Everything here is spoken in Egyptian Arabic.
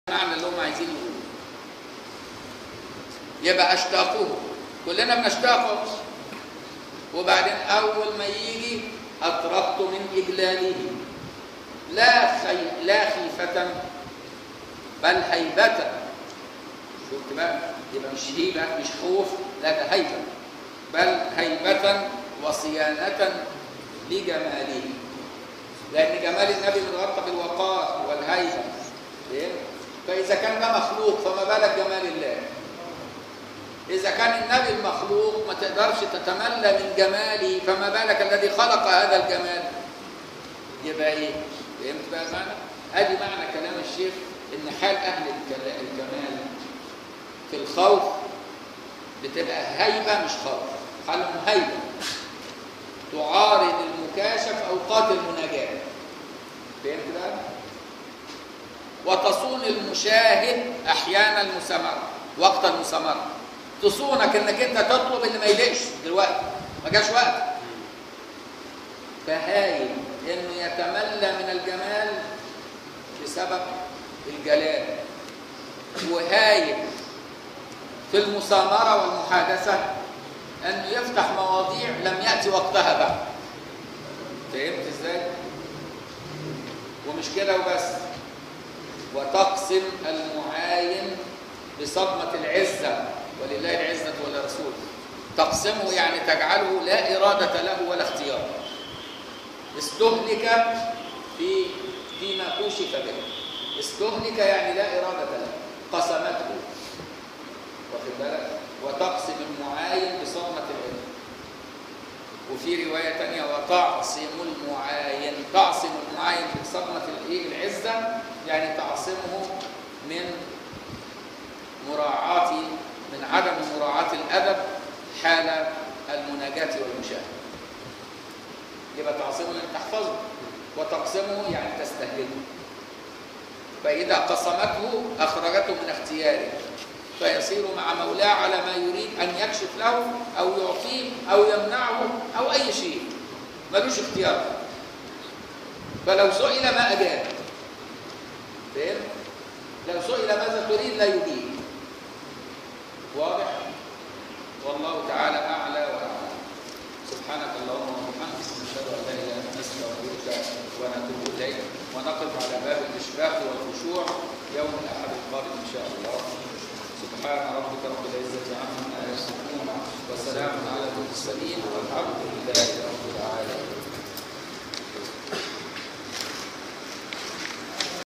المعنى اللي هم عايزين يقولوه يبقى اشتاقه كلنا بنشتاقه وبعدين اول ما يجي اطرقت من اجلاله لا خي... لا خيفة بل هيبة شفت بقى يبقى مش هيبة مش خوف لا ده هيبة بل هيبة وصيانة لجماله لأن جمال النبي متغطى بالوقار والهيبة فهمت؟ فإذا كان ده مخلوق فما بالك جمال الله إذا كان النبي المخلوق ما تقدرش تتملى من جماله فما بالك الذي خلق هذا الجمال يبقى إيه؟ فهمت بقى معنى؟ أدي معنى كلام الشيخ إن حال أهل الكلا- الجمال في الخوف بتبقى هيبة مش خوف حالهم هيبة تعارض المكاشف أوقات المناجاة فهمت بقى؟ وتصون المشاهد أحيانا المسامرة وقت المسامرة تصونك انك انت تطلب اللي ما يليقش دلوقتي ما جاش وقت فهايل انه يتملى من الجمال بسبب الجلال وهايل في المسامرة والمحادثة أنه يفتح مواضيع لم يأتي وقتها بعد فهمت ازاي؟ ومش كده وبس وتقسم المعاين بصدمة العزة ولله العزة ولرسوله تقسمه يعني تجعله لا إرادة له ولا اختيار استهلك في فيما كوشف به استهلك يعني لا إرادة له قسمته واخد بالك وتقسم المعاين بصدمة العلم وفي رواية تانية وتعصم المعاين تعصم المعاين بصدمة الايه العزة يعني تعصمه من مراعاة من عدم مراعاة الأدب حال المناجاة والمشاهدة يبقى تعصمه يعني تحفظه وتقسمه يعني تستهلكه فإذا قسمته أخرجته من اختياره فيصير مع مولاه على ما يريد أن يكشف له أو يعطيه أو يمنعه أو أي شيء ملوش اختيار فلو سئل ما أجاب فهم؟ لو سئل ماذا تريد لا يجيب واضح والله تعالى أعلى وأعلى سبحانك اللهم وبحمدك نشهد أن لا إله إلا أنت نستغفرك ونتوب إليك ونقف على باب الإشفاق والخشوع يوم الأحد القادم إن شاء الله سبحان ربك رب العزة عما يصفون وسلام على المرسلين والحمد لله رب العالمين